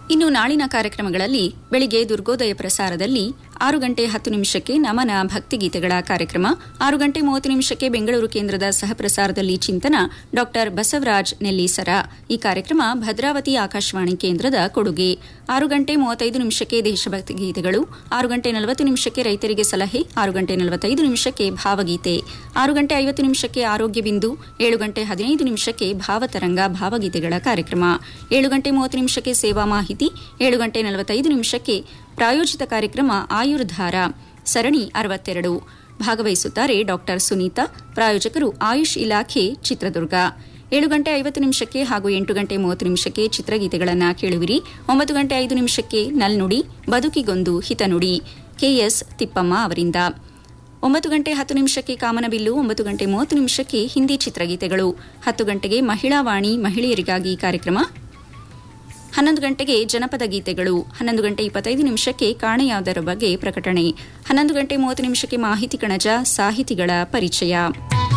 ಇನ್ನು ನಾಳಿನ ಕಾರ್ಯಕ್ರಮಗಳಲ್ಲಿ ಬೆಳಿಗ್ಗೆ ದುರ್ಗೋದಯ ಪ್ರಸಾರದಲ್ಲಿ ಆರು ಗಂಟೆ ಹತ್ತು ನಿಮಿಷಕ್ಕೆ ನಮನ ಭಕ್ತಿಗೀತೆಗಳ ಕಾರ್ಯಕ್ರಮ ಆರು ಗಂಟೆ ಮೂವತ್ತು ನಿಮಿಷಕ್ಕೆ ಬೆಂಗಳೂರು ಕೇಂದ್ರದ ಸಹಪ್ರಸಾರದಲ್ಲಿ ಚಿಂತನ ಡಾ ಬಸವರಾಜ್ ನೆಲ್ಲೀಸರ ಈ ಕಾರ್ಯಕ್ರಮ ಭದ್ರಾವತಿ ಆಕಾಶವಾಣಿ ಕೇಂದ್ರದ ಕೊಡುಗೆ ಆರು ಗಂಟೆ ಮೂವತ್ತೈದು ನಿಮಿಷಕ್ಕೆ ದೇಶಭಕ್ತಿ ಗೀತೆಗಳು ಆರು ಗಂಟೆ ನಲವತ್ತು ನಿಮಿಷಕ್ಕೆ ರೈತರಿಗೆ ಸಲಹೆ ಆರು ಗಂಟೆ ನಲವತ್ತೈದು ನಿಮಿಷಕ್ಕೆ ಭಾವಗೀತೆ ಆರು ಗಂಟೆ ಐವತ್ತು ನಿಮಿಷಕ್ಕೆ ಆರೋಗ್ಯ ಬಿಂದು ಏಳು ಗಂಟೆ ಹದಿನೈದು ನಿಮಿಷಕ್ಕೆ ಭಾವತರಂಗ ಭಾವಗೀತೆಗಳ ಕಾರ್ಯಕ್ರಮ ಏಳು ಗಂಟೆ ಮೂವತ್ತು ನಿಮಿಷಕ್ಕೆ ಸೇವಾ ಮಾಹಿತಿ ಏಳು ಗಂಟೆ ನಲವತ್ತೈದು ನಿಮಿಷಕ್ಕೆ ಪ್ರಾಯೋಜಿತ ಕಾರ್ಯಕ್ರಮ ಆಯುರ್ಧಾರ ಸರಣಿ ಅರವತ್ತೆರಡು ಭಾಗವಹಿಸುತ್ತಾರೆ ಡಾಕ್ಟರ್ ಸುನೀತಾ ಪ್ರಾಯೋಜಕರು ಆಯುಷ್ ಇಲಾಖೆ ಚಿತ್ರದುರ್ಗ ಏಳು ಗಂಟೆ ಐವತ್ತು ನಿಮಿಷಕ್ಕೆ ಹಾಗೂ ಎಂಟು ಗಂಟೆ ಮೂವತ್ತು ನಿಮಿಷಕ್ಕೆ ಚಿತ್ರಗೀತೆಗಳನ್ನು ಕೇಳುವಿರಿ ಒಂಬತ್ತು ಗಂಟೆ ಐದು ನಿಮಿಷಕ್ಕೆ ನಲ್ನುಡಿ ಬದುಕಿಗೊಂದು ಹಿತನುಡಿ ಕೆಎಸ್ ತಿಪ್ಪಮ್ಮ ಅವರಿಂದ ಒಂಬತ್ತು ಗಂಟೆ ಹತ್ತು ನಿಮಿಷಕ್ಕೆ ಕಾಮನಬಿಲ್ಲು ಒಂಬತ್ತು ಗಂಟೆ ಮೂವತ್ತು ನಿಮಿಷಕ್ಕೆ ಹಿಂದಿ ಚಿತ್ರಗೀತೆಗಳು ಹತ್ತು ಗಂಟೆಗೆ ಮಹಿಳಾ ವಾಣಿ ಮಹಿಳೆಯರಿಗಾಗಿ ಕಾರ್ಯಕ್ರಮ ಹನ್ನೊಂದು ಗಂಟೆಗೆ ಜನಪದ ಗೀತೆಗಳು ಹನ್ನೊಂದು ಗಂಟೆ ಇಪ್ಪತ್ತೈದು ನಿಮಿಷಕ್ಕೆ ಕಾಣೆಯಾದರ ಬಗ್ಗೆ ಪ್ರಕಟಣೆ ಹನ್ನೊಂದು ಗಂಟೆ ಮೂವತ್ತು ನಿಮಿಷಕ್ಕೆ ಮಾಹಿತಿ ಕಣಜ ಸಾಹಿತಿಗಳ ಪರಿಚಯ